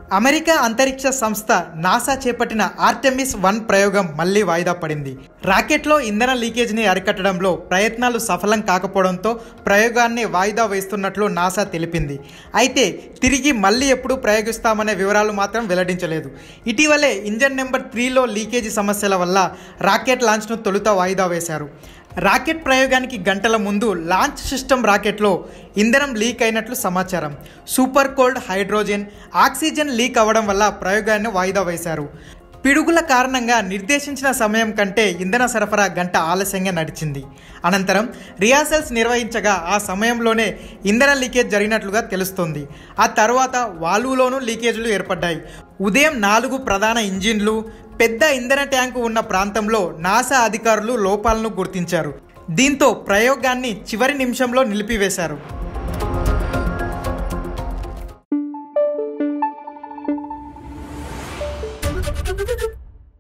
America అంతరిక్ష సంస్థ NASA చేపట్టిన ఆర్టెమిస్ వన్ ప్రయోగం మళ్లీ వాయిదా పడింది రాకెట్లో ఇంధన లీకేజ్ని అరికట్టడంలో ప్రయత్నాలు సఫలం కాకపోవడంతో ప్రయోగాన్ని వాయిదా వేస్తున్నట్లు నాసా తెలిపింది అయితే తిరిగి మళ్ళీ ఎప్పుడు ప్రయోగిస్తామనే వివరాలు మాత్రం వెల్లడించలేదు ఇటీవలే ఇంజన్ నెంబర్ త్రీలో లీకేజీ సమస్యల వల్ల రాకెట్ లాంచ్ను తొలుత వాయిదా వేశారు రాకెట్ ప్రయోగానికి గంటల ముందు లాంచ్ సిస్టమ్ రాకెట్లో ఇంధనం లీక్ అయినట్లు సమాచారం super cold hydrogen oxygen leak అవ్వడం వల్ల ప్రయోగాన్ని వాయిదా వేశారు పిడుగుల కారణంగా నిర్దేశించిన సమయం కంటే ఇంధన సరఫరా గంట ఆలస్యంగా నడిచింది అనంతరం రిహార్సల్స్ నిర్వహించగా ఆ సమయంలోనే ఇంధన లీకేజ్ జరిగినట్లుగా తెలుస్తోంది ఆ తర్వాత వాల్వులోనూ లీకేజీలు ఏర్పడ్డాయి ఉదయం నాలుగు ప్రధాన ఇంజిన్లు పెద్ద ఇంధన ట్యాంకు ఉన్న ప్రాంతంలో నాసా అధికారులు లోపాలను గుర్తించారు దీంతో ప్రయోగాన్ని చివరి నిమిషంలో నిలిపివేశారు